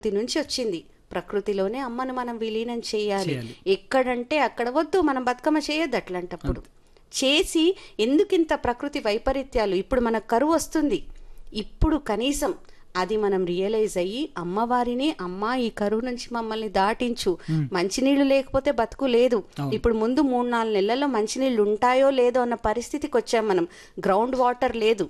ప్రకృతి నుంచి వచ్చింది ప్రకృతిలోనే అమ్మను మనం విలీనం చేయాలి చేయాలి. ఎక్కడంటే అక్కడ వద్దు మనం బతుకమ్మ చేయొద్దు అట్లాంటప్పుడు చేసి ఎందుకింత ప్రకృతి వైపరీత్యాలు ఇప్పుడు మనకు కరువు వస్తుంది ఇప్పుడు కనీసం అది మనం రియలైజ్ అయ్యి అమ్మవారిని అమ్మ ఈ కరువు నుంచి మమ్మల్ని దాటించు మంచినీళ్ళు లేకపోతే బతుకు లేదు అవును. ఇప్పుడు ముందు మూడు నాలుగు నెలల్లో మంచినీళ్ళు ఉంటాయో లేదో అన్న పరిస్థితికి వచ్చాం మనం గ్రౌండ్ వాటర్ లేదు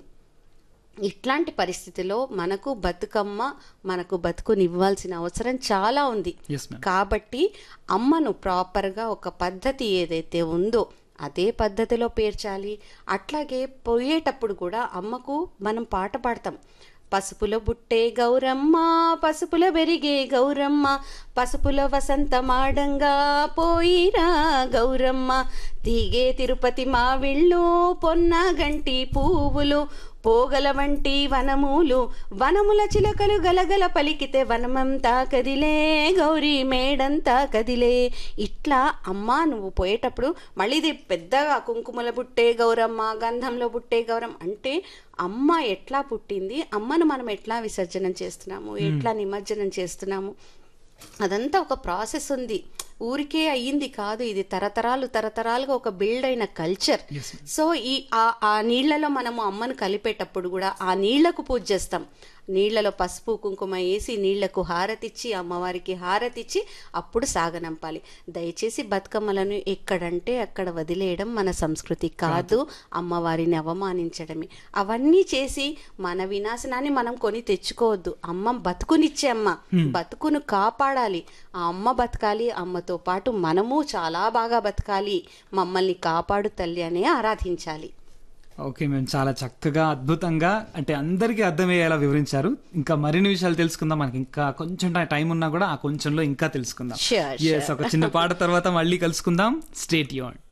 ఇట్లాంటి పరిస్థితిలో మనకు బతుకమ్మ మనకు బతుకునివ్వాల్సిన అవసరం చాలా ఉంది ఎస్ మ్యామ్ కాబట్టి అమ్మను ప్రాపర్గా ఒక పద్ధతి ఏదైతే ఉందో అదే పద్ధతిలో పేర్చాలి అట్లాగే పోయేటప్పుడు కూడా అమ్మకు మనం పాట పాడతాం పసుపుల బుట్టే గౌరమ్మ పసుపుల బెరిగే గౌరమ్మ పసుపుల వసంతమాడంగా పోయిరా గౌరమ్మ తీగే తిరుపతి మావిళ్ళు పొన్న గంటి పువ్వులు పోగల వంటి వనములు వనముల చిలకలు గలగల పలికితే వనమంతా కదిలే గౌరీ మేడంతా కదిలే ఇట్లా అమ్మా నువ్వు పోయేటప్పుడు మళ్ళీ ఇది పెద్దగా కుంకుమల బుట్టే గౌరమ్మ గంధంలో బుట్టే గౌరమ్మ అంటే అమ్మ ఎట్లా పుట్టింది అమ్మను మనం ఎట్లా విసర్జనం చేస్తున్నాము ఎట్లా నిమజ్జనం చేస్తున్నాము అదంతా ఒక ప్రాసెస్ ఉంది ఊరికే అయ్యింది కాదు ఇది తరతరాలు తరతరాలుగా ఒక బిల్డ్ అయిన కల్చర్ Yes, సో ఈ ఆ ఆ నీళ్లలో మనము అమ్మను కలిపేటప్పుడు కూడా ఆ నీళ్లకు పూజ చేస్తాం నీళ్లలో పసుపు కుంకుమ వేసి నీళ్లకు హారతిచ్చి అమ్మవారికి హారతిచ్చి అప్పుడు సాగనంపాలి దయచేసి బతుకమ్మలను ఎక్కడంటే అక్కడ వదిలేయడం మన సంస్కృతి కాదు అమ్మవారిని అవమానించడమే అవన్నీ చేసి మన వినాశనాన్ని మనం కొని తెచ్చుకోవద్దు అమ్మ బతుకునిచ్చే అమ్మ బతుకును కాపాడాలి ఆ అమ్మ బతకాలి అమ్మతో పాటు మనము చాలా బాగా బతకాలి మమ్మల్ని కాపాడు తల్లి అనే ఆరాధించాలి ఓకే మేము చాలా చక్కగా అద్భుతంగా అంటే అందరికీ అర్థమయ్యేలా వివరించారు ఇంకా మరిన్ని విషయాలు తెలుసుకుందాం మనకి ఇంకా కొంచెం టైం ఉన్నా కూడా ఆ కొంచెంలో ఇంకా తెలుసుకుందాం Sure, ఎస్ ఒక చిన్న పాట తర్వాత మళ్ళీ కలుసుకుందాం స్టేట్ యూన్